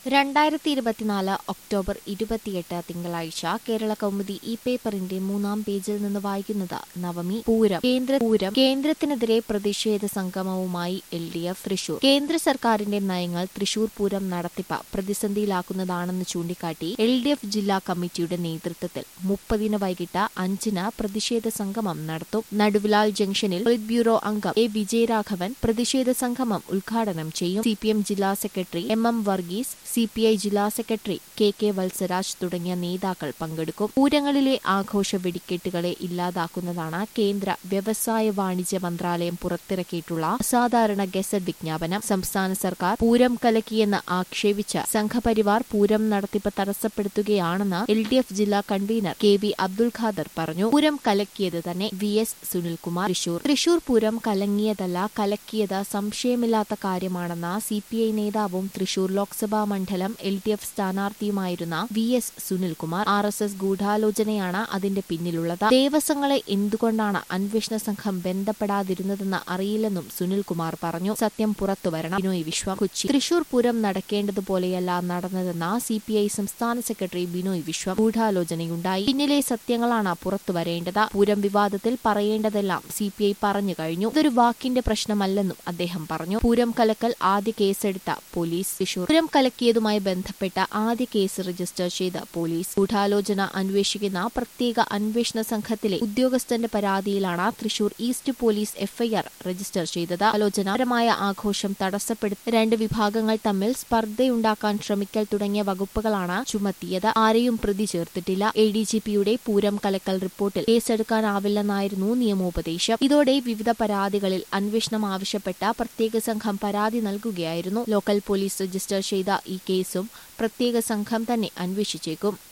രണ്ടായിരത്തി ഇരുപത്തിനാല് ഒക്ടോബർ ഇരുപത്തിയെട്ട് തിങ്കളാഴ്ച കേരള കൗമുദി ഈ പേപ്പറിന്റെ മൂന്നാം പേജിൽ നിന്ന് വായിക്കുന്നത് നവമി പൂരം കേന്ദ്ര പൂരം കേന്ദ്രത്തിനെതിരെ പ്രതിഷേധ സംഗമവുമായി എൽ ഡി എഫ് തൃശൂർ കേന്ദ്ര സർക്കാരിന്റെ നയങ്ങൾ തൃശൂർ പൂരം നടത്തിപ്പ് പ്രതിസന്ധിയിലാക്കുന്നതാണെന്ന് ചൂണ്ടിക്കാട്ടി എൽ ഡി എഫ് ജില്ലാ കമ്മിറ്റിയുടെ നേതൃത്വത്തിൽ മുപ്പതിന് വൈകിട്ട് അഞ്ചിന് പ്രതിഷേധ സംഗമം നടത്തും നടുവിലാൽ ജംഗ്ഷനിൽ പൊളിറ്റ് ബ്യൂറോ അംഗം എ വിജയരാഘവൻ പ്രതിഷേധ സംഗമം ഉദ്ഘാടനം ചെയ്യും സി പി എം ജില്ലാ secretary M M Varghese C P I ജില്ലാ സെക്രട്ടറി കെ കെ വത്സരാജ് തുടങ്ങിയ നേതാക്കൾ പങ്കെടുക്കും പൂരങ്ങളിലെ ആഘോഷ വെടിക്കെട്ടുകളെ ഇല്ലാതാക്കുന്നതാണ് കേന്ദ്ര വ്യവസായ വാണിജ്യ മന്ത്രാലയം പുറത്തിറക്കിയിട്ടുള്ള അസാധാരണ ഗസറ്റ് വിജ്ഞാപനം സംസ്ഥാന സർക്കാർ പൂരം കലക്കിയെന്ന് ആക്ഷേപിച്ച് സംഘപരിവാർ പൂരം നടത്തിപ്പ് തടസ്സപ്പെടുത്തുകയാണെന്ന് എൽ ഡി എഫ് ജില്ലാ convenor K V Abdul Khader പറഞ്ഞു പൂരം കലക്കിയത് തന്നെ വി എസ് സുനിൽകുമാർ തൃശൂർ തൃശൂർ പൂരം കലങ്ങിയതല്ല കലക്കിയത് സംശയമില്ലാത്ത കാര്യമാണെന്ന് സി പി ഐ നേതാവും തൃശൂർ ലോക്സഭാ മണ്ഡലം എൽ ഡി എഫ് സ്ഥാനാർത്ഥിയുമായിരുന്ന V S Sunilkumar R S S ഗൂഢാലോചനയാണ് അതിന്റെ പിന്നിലുള്ളത് ദേവസ്വങ്ങളെ എന്തുകൊണ്ടാണ് അന്വേഷണ സംഘം ബന്ധപ്പെടാതിരുന്നതെന്ന് അറിയില്ലെന്നും സുനിൽകുമാർ പറഞ്ഞു സത്യം പുറത്തുവരണം ബിനോയ് വിശ്വം കൊച്ചി തൃശൂർ പൂരം നടക്കേണ്ടതുപോലെയല്ല നടന്നതെന്ന സി പി ഐ സംസ്ഥാന സെക്രട്ടറി ബിനോയ് വിശ്വം ഗൂഢാലോചനയുണ്ടായി പിന്നിലെ സത്യങ്ങളാണ് പുറത്തുവരേണ്ടത് പൂരം വിവാദത്തിൽ പറയേണ്ടതെല്ലാം സി പി ഐ പറഞ്ഞു കഴിഞ്ഞു ഇതൊരു വാക്കിന്റെ പ്രശ്നമല്ലെന്നും അദ്ദേഹം പറഞ്ഞു പൂരം കലക്കൽ ആദ്യ കേസെടുത്ത പോലീസ് തൃശൂർ പൂരം കലക്കിയതുമായി ബന്ധപ്പെട്ട ആദ്യ കേസ് രജിസ്റ്റർ ചെയ്ത പോലീസ് ഗൂഢാലോചന അന്വേഷിക്കുന്ന പ്രത്യേക അന്വേഷണ സംഘത്തിലെ ഉദ്യോഗസ്ഥന്റെ പരാതിയിലാണ് Thrissur east police FIR register ചെയ്തത് ആലോചനാപരമായ ആഘോഷം തടസ്സപ്പെടുത്തി രണ്ട് വിഭാഗങ്ങൾ തമ്മിൽ സ്പർദ്ധയുണ്ടാക്കാൻ ശ്രമിക്കൽ തുടങ്ങിയ വകുപ്പുകളാണ് ചുമത്തിയത് ആരെയും പ്രതി ചേർത്തിട്ടില്ല എ ഡി ജി പിയുടെ പൂരം കലക്കൽ റിപ്പോർട്ടിൽ കേസെടുക്കാനാവില്ലെന്നായിരുന്നു നിയമോപദേശം ഇതോടെ വിവിധ പരാതികളിൽ അന്വേഷണം ആവശ്യപ്പെട്ട പ്രത്യേക സംഘം പരാതി നൽകുകയായിരുന്നു ലോക്കൽ പോലീസ് രജിസ്റ്റർ ചെയ്ത ഈ കേസും പ്രത്യേക സംഘം തന്നെ അന്വേഷിച്ചേക്കും